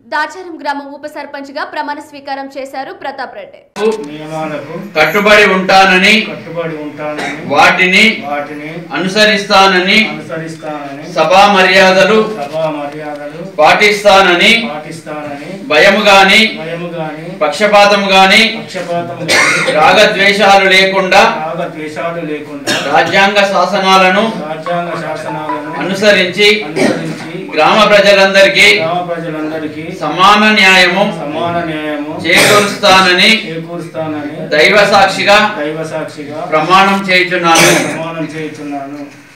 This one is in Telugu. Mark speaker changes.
Speaker 1: దాచారం గ్రామం ఉప సర్పంచ్ గా ప్రమాణ స్వీకారం చేశారు ప్రతాప్ రెడ్డి
Speaker 2: నియమాలకు
Speaker 3: కట్టుబడి ఉంటానని
Speaker 2: కట్టుబడి ఉంటానని
Speaker 3: వాటిని
Speaker 2: వాటిని
Speaker 3: అనుసరిస్తానని
Speaker 2: అనుసరిస్తానని
Speaker 3: సభా మర్యాదలు
Speaker 2: సభా మర్యాదలు
Speaker 3: పాటిస్తానని
Speaker 2: పాటిస్తానని
Speaker 3: భయము గాని
Speaker 2: భయము గాని
Speaker 3: పక్షపాతము గాని
Speaker 2: పక్షపాతం గాని
Speaker 3: రాగద్వేషాలు లేకుండా
Speaker 2: రాగ ద్వేషాలు లేకుండా
Speaker 3: రాజ్యాంగ శాసనాలను
Speaker 2: రాజ్యాంగ శాసనాలను
Speaker 3: అనుసరించి
Speaker 2: అనుసరించి
Speaker 3: గ్రామ ప్రజలందరికీ
Speaker 2: గ్రామ ప్రజలందరికీ
Speaker 3: సమాన న్యాయము
Speaker 2: సమాన న్యాయము
Speaker 3: చేకూరుస్తానని
Speaker 2: చేకూరుస్తానని
Speaker 3: దైవ సాక్షిగా
Speaker 2: దైవ సాక్షిగా
Speaker 3: ప్రమాణం చేయుచున్నాను
Speaker 2: ప్రమాణం చేయుచున్నాను